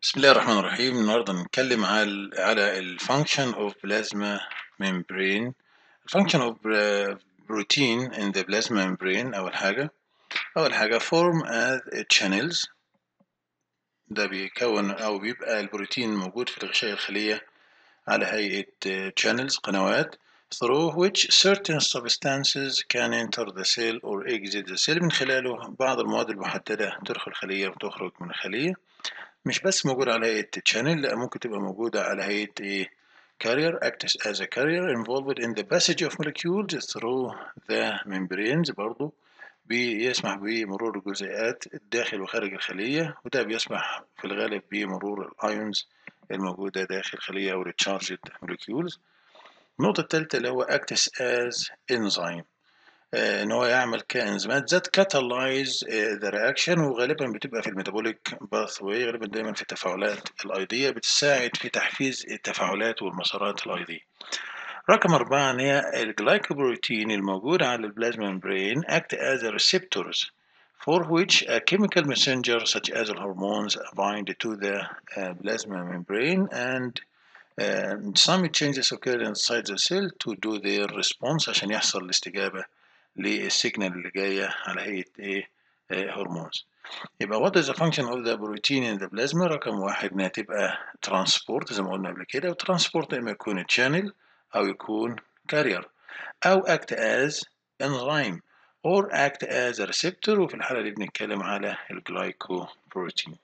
بسم الله الرحمن الرحيم النهارده نتكلم على على ال function of plasma membrane function of uh, protein in the plasma membrane أول حاجة أول حاجة form as channels ده بيكون أو بيبقى البروتين موجود في الغشاء الخلية على هيئة uh, channels قنوات through which certain substances can enter the cell or exit the cell من خلاله بعض المواد المحددة تدخل الخلية وتخرج من الخلية مش بس موجودة على هيئة channel لا ممكن تبقى موجودة على هيئة إيه carrier acts as a carrier involved in the passage of molecules through the membranes برضو بيسمح بمرور الجزيئات الداخل وخارج الخلية وده بيسمح في الغالب بمرور الأيونز الموجودة داخل الخلية أو recharged molecules النقطة الثالثة اللي هو acts as enzyme آه ان هو يعمل كانزيمات ذات كاتالايز ذا رياكشن وغالبا بتبقى في الميتابوليك باث واي غالبا دايما في التفاعلات الايضيه بتساعد في تحفيز التفاعلات والمسارات الايضيه رقم أربعة إن هي الجلايكوبروتين الموجود على البلازما membrane act as a receptors for which a chemical messenger such as the hormones bind to the uh, plasma membrane and uh, some changes occur inside the cell to do their response عشان يحصل الاستجابة للسيجنال اللي جاية على هيئة ايه هرمونز يبقى what is the function of the protein in the plasma رقم واحد انها تبقى transport زي ما قلنا قبل كده وترانسبورت اما يكون channel او يكون carrier او act as enzyme or act as a receptor وفي الحالة دي بنتكلم على الجلايكوبروتين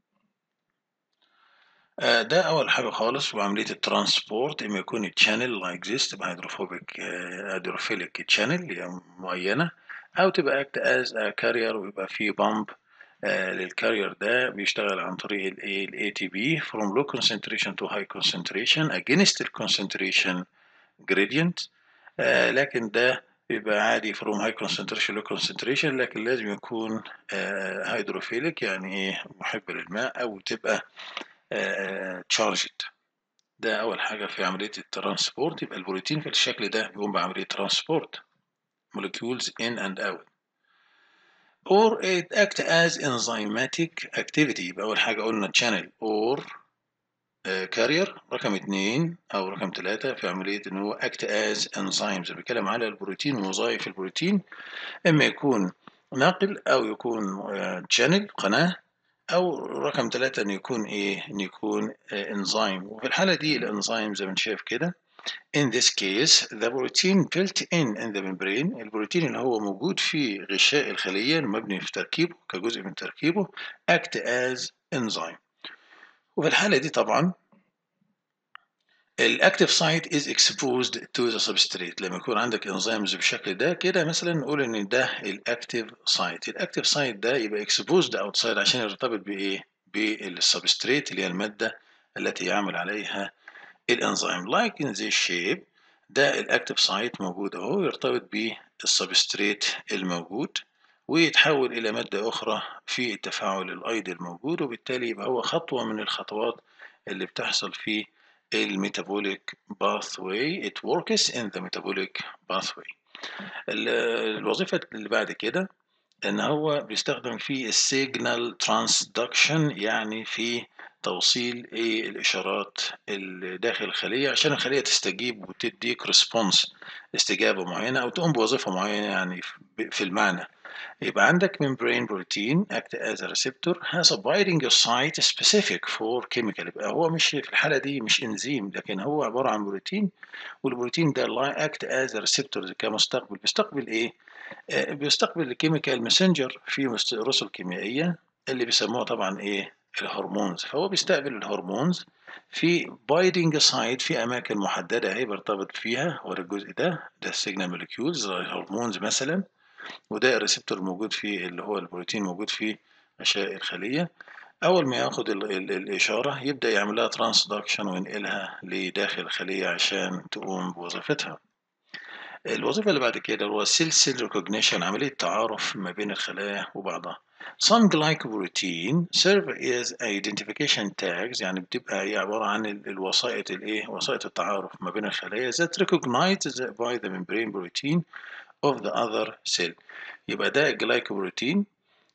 ده أول حاجة خالص وعملية الترانسبورت إما يكون الشانل لايك ذيس تبقى هيدروفوبيك هيدروفيليك شانل اللي هي معينة أو تبقى أكت أز كارير ويبقى في بامب للكارير ده بيشتغل عن طريق ال ال ATP from low concentration to high concentration against the concentration gradient لكن ده بيبقى عادي from high concentration low concentration لكن لازم يكون هيدروفيليك يعني ايه محب للماء أو تبقى تشارجد ده أول حاجة في عملية الترانسبورت يبقى البروتين في الشكل ده بيقوم بعملية ترانسبورت molecules in and out or it act as enzymatic activity يبقى أول حاجة قلنا channel or uh, carrier رقم اتنين أو رقم تلاتة في عملية إن هو act as enzymes بيتكلم على البروتين ووظائف البروتين إما يكون ناقل أو يكون uh, channel قناة أو رقم ثلاثة إنه يكون إيه؟ إنه يكون إنزيم وفي الحالة دي الإنزيم زي ما أنت شايف كده In this case the protein built in in the membrane البروتين اللي هو موجود في غشاء الخلية المبني في تركيبه كجزء من تركيبه act as enzyme وفي الحالة دي طبعا الاكتيف سايت is exposed to the substrate لما يكون عندك انزيمز بالشكل ده كده مثلا نقول ان ده الاكتيف سايت الاكتيف سايت ده يبقى exposed outside عشان يرتبط بايه بالسبستريت اللي هي الماده التي يعمل عليها الانزيم like in this shape ده الاكتيف سايت موجود اهو يرتبط بالسبستريت الموجود ويتحول الى ماده اخرى في التفاعل الايضي الموجود وبالتالي يبقى هو خطوه من الخطوات اللي بتحصل في الميتابوليك باثواي it works in the metabolic pathway الوظيفة اللي بعد كده ان هو بيستخدم في السيجنال ترانسدكشن يعني في توصيل ايه الاشارات اللي داخل الخليه عشان الخليه تستجيب وتديك ريسبونس استجابه معينه او تقوم بوظيفه معينه يعني في المعنى يبقى عندك membrane protein act as a receptor has a binding site specific for chemical يبقى هو مش في الحالة دي مش انزيم لكن هو عبارة عن بروتين والبروتين ده act as a receptor كمستقبل بيستقبل ايه؟ آه بيستقبل الكيميكال ماسنجر في رسل كيميائية اللي بيسموها طبعا ايه؟ الهرمونز فهو بيستقبل الهرمونز في بايدنج سايت في اماكن محدده هي بيرتبط فيها ورا الجزء ده ده السيجنال موليكيولز الهرمونز مثلا وده الريسبتور موجود فيه اللي هو البروتين موجود في غشاء الخلية أول ما ياخد ال ال الإشارة يبدأ يعمل لها ترانسدكشن وينقلها لداخل الخلية عشان تقوم بوظيفتها الوظيفة اللي بعد كده هو سيل سيل ريكوجنيشن عملية تعارف ما بين الخلايا وبعضها Some glycoprotein serve as identification tags يعني بتبقى هي عبارة عن الوسائط الإيه وسائط التعارف ما بين الخلايا that recognized by the membrane protein of the other cell يبقى ده الجلايكوبروتين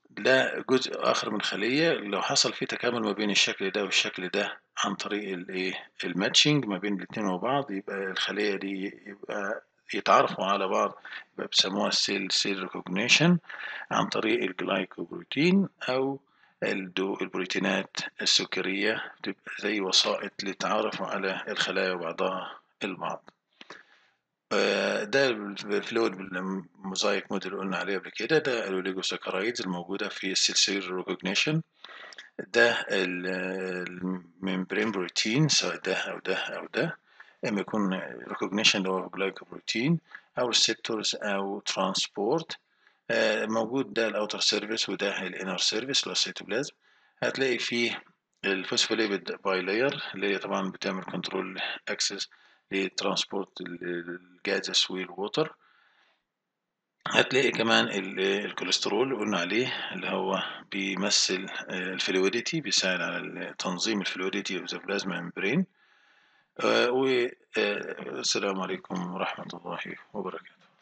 ده جزء آخر من الخلية لو حصل فيه تكامل ما بين الشكل ده والشكل ده عن طريق الإيه الmatching ما بين الاتنين وبعض يبقى الخلية دي يبقى يتعرفوا على بعض يبقى بيسموها cell cell recognition عن طريق الجلايكوبروتين أو الدو البروتينات السكرية تبقى زي وسائط للتعرف على الخلايا وبعضها البعض. آه، ده الفلويد بالموزايك موديل اللي قلنا عليه قبل كده ده الاوليجوساكرايدز الموجودة في السلسلة ريكوجنيشن ده الممبرين بروتين سواء ده أو ده أو ده إما يكون ريكوجنيشن اللي هو جلايكوبروتين أو ريسبتورز أو ترانسبورت موجود ده الأوتر سيرفيس وده الانر سيرفيس اللي هو السيتوبلازم هتلاقي فيه الفوسفوليبيد باي لاير اللي هي طبعا بتعمل كنترول اكسس لترانسبورت الجازس والووتر هتلاقي كمان الكوليسترول اللي قلنا عليه اللي هو بيمثل الفلويديتي بيساعد على تنظيم الفلويديتي اوف ذا بلازما ممبرين والسلام عليكم ورحمة الله وبركاته